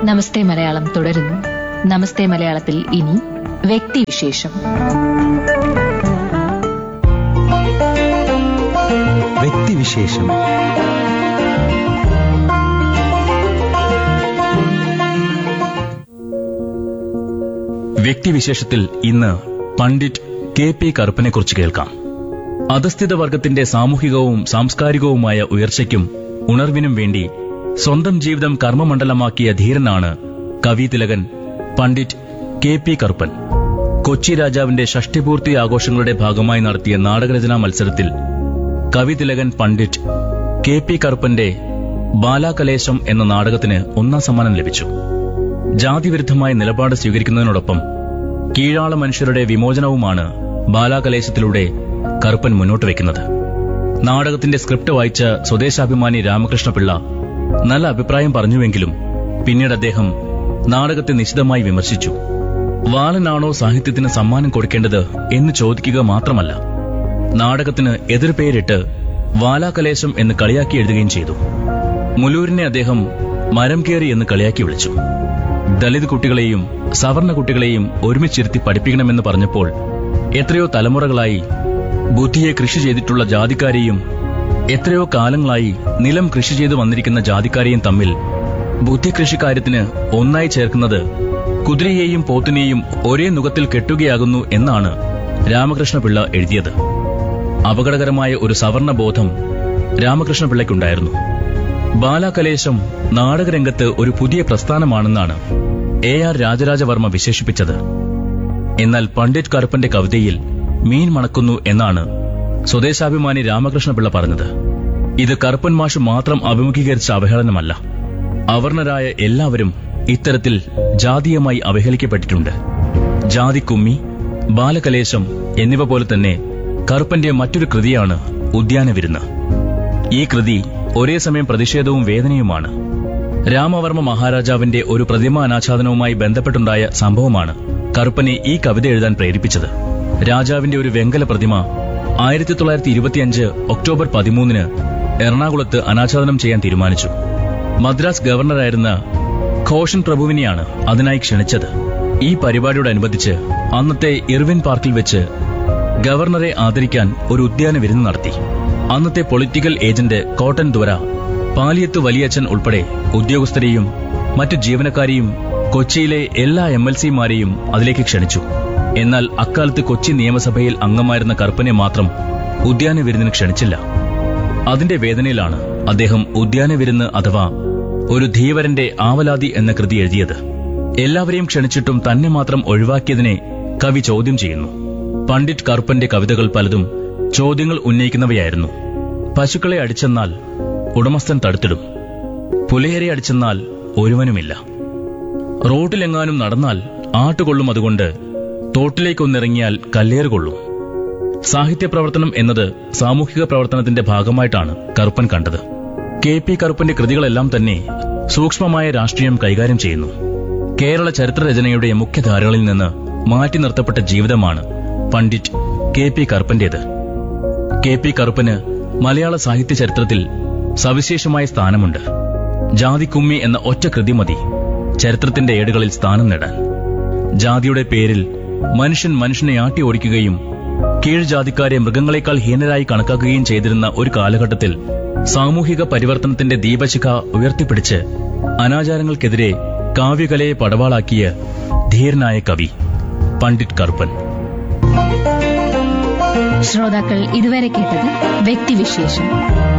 നമസ്തേ മലയാളം തുടരുന്നു നമസ്തേ മലയാളത്തിൽ ഇനി വ്യക്തിവിശേഷം വ്യക്തിവിശേഷം വ്യക്തിവിശേഷത്തിൽ ഇന്ന് പണ്ഡിറ്റ് കെ പി കറുപ്പനെക്കുറിച്ച് കേൾക്കാം അധസ്ഥിത വർഗത്തിന്റെ സാമൂഹികവും സാംസ്കാരികവുമായ ഉയർച്ചയ്ക്കും ഉണർവിനും വേണ്ടി സ്വന്തം ജീവിതം കർമ്മമണ്ഡലമാക്കിയ ധീരനാണ് കവി തിലകൻ പണ്ഡിറ്റ് കെ പി കറുപ്പൻ കൊച്ചി രാജാവിന്റെ ഷഷ്ടിപൂർത്തി ആഘോഷങ്ങളുടെ ഭാഗമായി നടത്തിയ നാടകരചനാ മത്സരത്തിൽ കവി തിലകൻ പണ്ഡിറ്റ് കെ പി കറുപ്പന്റെ ബാലാകലേശം എന്ന നാടകത്തിന് ഒന്നാം സമ്മാനം ലഭിച്ചു ജാതിവിരുദ്ധമായ നിലപാട് സ്വീകരിക്കുന്നതിനോടൊപ്പം കീഴാള മനുഷ്യരുടെ വിമോചനവുമാണ് ബാലാകലേശത്തിലൂടെ കറുപ്പൻ മുന്നോട്ട് വയ്ക്കുന്നത് നാടകത്തിന്റെ സ്ക്രിപ്റ്റ് വായിച്ച സ്വദേശാഭിമാനി രാമകൃഷ്ണപിള്ള നല്ല അഭിപ്രായം പറഞ്ഞുവെങ്കിലും പിന്നീട് അദ്ദേഹം നാടകത്തെ നിശിതമായി വിമർശിച്ചു വാളനാണോ സാഹിത്യത്തിന് സമ്മാനം കൊടുക്കേണ്ടത് എന്ന് ചോദിക്കുക മാത്രമല്ല നാടകത്തിന് എതിർപേരിട്ട് വാലാകലേശം എന്ന് കളിയാക്കി എഴുതുകയും ചെയ്തു മുലൂരിനെ അദ്ദേഹം മരം കയറി എന്ന് കളിയാക്കി വിളിച്ചു ദളിത് കുട്ടികളെയും സവർണ കുട്ടികളെയും ഒരുമിച്ചിരുത്തി പഠിപ്പിക്കണമെന്ന് പറഞ്ഞപ്പോൾ എത്രയോ തലമുറകളായി ബുദ്ധിയെ കൃഷി ചെയ്തിട്ടുള്ള ജാതിക്കാരെയും എത്രയോ കാലങ്ങളായി നിലം കൃഷി ചെയ്തു വന്നിരിക്കുന്ന ജാതിക്കാരെയും തമ്മിൽ ബുദ്ധി കൃഷിക്കാര്യത്തിന് ഒന്നായി ചേർക്കുന്നത് കുതിരയെയും പോത്തിനെയും ഒരേ നുഖത്തിൽ കെട്ടുകയാകുന്നു എന്നാണ് രാമകൃഷ്ണപിള്ള എഴുതിയത് അപകടകരമായ ഒരു സവർണ ബോധം രാമകൃഷ്ണപിള്ളയ്ക്കുണ്ടായിരുന്നു ബാലാകലേശം നാടകരംഗത്ത് ഒരു പുതിയ പ്രസ്ഥാനമാണെന്നാണ് എ ആർ രാജരാജവർമ്മ വിശേഷിപ്പിച്ചത് എന്നാൽ പണ്ഡിറ്റ് കറുപ്പന്റെ കവിതയിൽ മീൻ മണക്കുന്നു എന്നാണ് സ്വദേശാഭിമാനി രാമകൃഷ്ണപിള്ള പറഞ്ഞത് ഇത് കറുപ്പൻ മാഷ് മാത്രം അഭിമുഖീകരിച്ച അവഹേളനമല്ല അവർണരായ എല്ലാവരും ഇത്തരത്തിൽ ജാതീയമായി അവഹേളിക്കപ്പെട്ടിട്ടുണ്ട് ജാതിക്കുമ്മി ബാലകലേശം എന്നിവ പോലെ തന്നെ കറുപ്പന്റെ മറ്റൊരു കൃതിയാണ് ഉദ്യാനവിരുന്ന് ഈ കൃതി ഒരേ സമയം പ്രതിഷേധവും വേദനയുമാണ് രാമവർമ്മ മഹാരാജാവിന്റെ ഒരു പ്രതിമ അനാച്ഛാദനവുമായി ബന്ധപ്പെട്ടുണ്ടായ സംഭവമാണ് കറുപ്പനെ ഈ കവിത എഴുതാൻ പ്രേരിപ്പിച്ചത് രാജാവിന്റെ ഒരു വെങ്കല പ്രതിമ ആയിരത്തി തൊള്ളായിരത്തി ഇരുപത്തിയഞ്ച് ഒക്ടോബർ പതിമൂന്നിന് എറണാകുളത്ത് അനാച്ഛാദനം ചെയ്യാൻ തീരുമാനിച്ചു മദ്രാസ് ഗവർണറായിരുന്ന ഘോഷൻ പ്രഭുവിനെയാണ് അതിനായി ക്ഷണിച്ചത് ഈ പരിപാടിയോടനുബന്ധിച്ച് അന്നത്തെ ഇർവിൻ പാർക്കിൽ വെച്ച് ഗവർണറെ ആദരിക്കാൻ ഒരു ഉദ്യാന വിരുന്ന് നടത്തി അന്നത്തെ പൊളിറ്റിക്കൽ ഏജന്റ് കോട്ടൻ ദ്വര പാലിയത്ത് വലിയച്ഛൻ ഉൾപ്പെടെ ഉദ്യോഗസ്ഥരെയും മറ്റു ജീവനക്കാരെയും കൊച്ചിയിലെ എല്ലാ എം എൽ സിമാരെയും അതിലേക്ക് ക്ഷണിച്ചു എന്നാൽ അക്കാലത്ത് കൊച്ചി നിയമസഭയിൽ അംഗമായിരുന്ന കറുപ്പനെ മാത്രം ഉദ്യാന വിരുന്നിന് ക്ഷണിച്ചില്ല അതിന്റെ വേദനയിലാണ് അദ്ദേഹം ഉദ്യാന വിരുന്ന് അഥവാ ഒരു ധീവരന്റെ ആവലാതി എന്ന കൃതി എഴുതിയത് എല്ലാവരെയും ക്ഷണിച്ചിട്ടും തന്നെ മാത്രം ഒഴിവാക്കിയതിനെ കവി ചോദ്യം ചെയ്യുന്നു പണ്ഡിറ്റ് കറുപ്പന്റെ കവിതകൾ പലതും ചോദ്യങ്ങൾ ഉന്നയിക്കുന്നവയായിരുന്നു പശുക്കളെ അടിച്ചെന്നാൽ ഉടമസ്ഥൻ തടുത്തിടും പുലയരെ അടിച്ചെന്നാൽ ഒരുവനുമില്ല റോഡിലെങ്ങാനും നടന്നാൽ ആട്ടുകൊള്ളും അതുകൊണ്ട് തോട്ടിലേക്കൊന്നിറങ്ങിയാൽ കല്ലേറ് കൊള്ളും സാഹിത്യ പ്രവർത്തനം എന്നത് സാമൂഹിക പ്രവർത്തനത്തിന്റെ ഭാഗമായിട്ടാണ് കറുപ്പൻ കണ്ടത് കെ പി കറുപ്പന്റെ കൃതികളെല്ലാം തന്നെ സൂക്ഷ്മമായ രാഷ്ട്രീയം കൈകാര്യം ചെയ്യുന്നു കേരള ചരിത്രരചനയുടെ മുഖ്യധാരകളിൽ നിന്ന് മാറ്റി നിർത്തപ്പെട്ട ജീവിതമാണ് പണ്ഡിറ്റ് കെ പി കറുപ്പന്റേത് കെ പി കറുപ്പന് മലയാള സാഹിത്യ ചരിത്രത്തിൽ സവിശേഷമായ സ്ഥാനമുണ്ട് ജാതിക്കുമ്മി എന്ന ഒറ്റ കൃതി മതി ചരിത്രത്തിന്റെ ഏടുകളിൽ സ്ഥാനം നേടാൻ ജാതിയുടെ പേരിൽ മനുഷ്യൻ മനുഷ്യനെ ആട്ടി ഓടിക്കുകയും കീഴ്ജാതിക്കാരെ മൃഗങ്ങളെക്കാൾ ഹീനരായി കണക്കാക്കുകയും ചെയ്തിരുന്ന ഒരു കാലഘട്ടത്തിൽ സാമൂഹിക പരിവർത്തനത്തിന്റെ ദീപശിഖ ഉയർത്തിപ്പിടിച്ച് അനാചാരങ്ങൾക്കെതിരെ കാവ്യകലയെ പടവാളാക്കിയ ധീരനായ കവി പണ്ഡിറ്റ് കറുപ്പൻ ശ്രോതാക്കൾ ഇതുവരെ കേട്ടത് വ്യക്തിവിശേഷം